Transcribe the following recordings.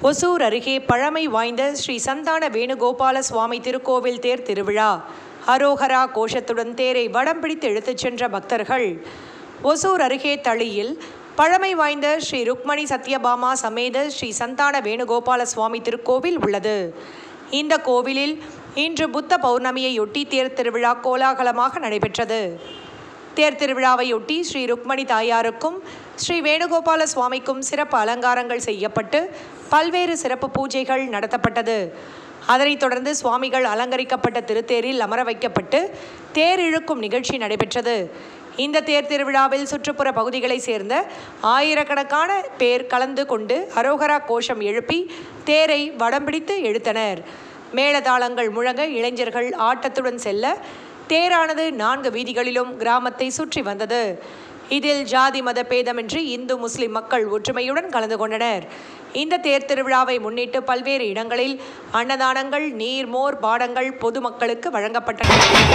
ஒசூர் அருகே பழமை வாய்ந்த ஸ்ரீ சந்தான வேணுகோபால சுவாமி திருக்கோவில் தேர் திருவிழா ஹரோஹரா கோஷத்துடன் தேரை வடம் பிடித்து இழுத்துச் சென்ற பக்தர்கள் ஒசூர் அருகே தளியில் பழமை வாய்ந்த ஸ்ரீ ருக்மணி சத்யபாமா சமேத ஸ்ரீ சந்தான வேணுகோபால சுவாமி திருக்கோவில் உள்ளது இந்த கோவிலில் இன்று புத்த பௌர்ணமியையொட்டி தேர் திருவிழா கோலாகலமாக நடைபெற்றது தேர் திருவிழாவையொட்டி ஸ்ரீ ருக்மணி தாயாருக்கும் ஸ்ரீ வேணுகோபால சுவாமிக்கும் சிறப்பு அலங்காரங்கள் செய்யப்பட்டு பல்வேறு சிறப்பு பூஜைகள் நடத்தப்பட்டது அதனைத் தொடர்ந்து சுவாமிகள் அலங்கரிக்கப்பட்ட திருத்தேரில் அமர வைக்கப்பட்டு தேர் இழுக்கும் நிகழ்ச்சி நடைபெற்றது இந்த தேர் திருவிழாவில் சுற்றுப்புற பகுதிகளைச் சேர்ந்த ஆயிரக்கணக்கான பேர் கலந்து கொண்டு அரோகரா கோஷம் எழுப்பி தேரை வடம் பிடித்து இழுத்தனர் மேளதாளங்கள் முழங்க இளைஞர்கள் ஆட்டத்துடன் செல்ல தேரானது நான்கு வீதிகளிலும் கிராமத்தை சுற்றி வந்தது இதில் ஜாதி மத பேதமின்றி இந்து முஸ்லிம் மக்கள் ஒற்றுமையுடன் கலந்து கொண்டனர் இந்த தேர் திருவிழாவை முன்னிட்டு பல்வேறு இடங்களில் அன்னதானங்கள் நீர் மோர் பாடங்கள் பொதுமக்களுக்கு வழங்கப்பட்டன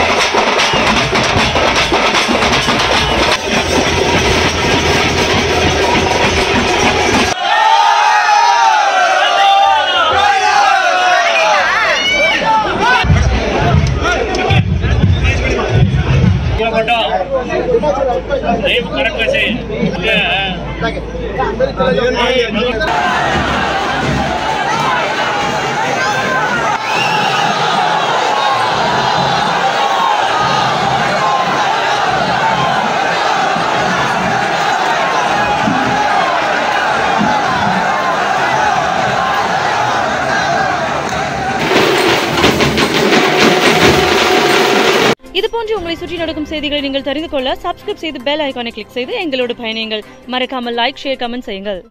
फोटो नहीं करेक्ट वैसे இது போன்று உங்களை சுற்றி நடக்கும் செய்திகளை நீங்கள் தெரிந்து கொள்ள சப்ஸ்கிரைப் செய்து பெல் ஐகானை கிளிக் செய்து எங்களோடு பயணியுங்கள் மறக்காமல் லைக் ஷேர் கமெண்ட் செய்யுங்கள்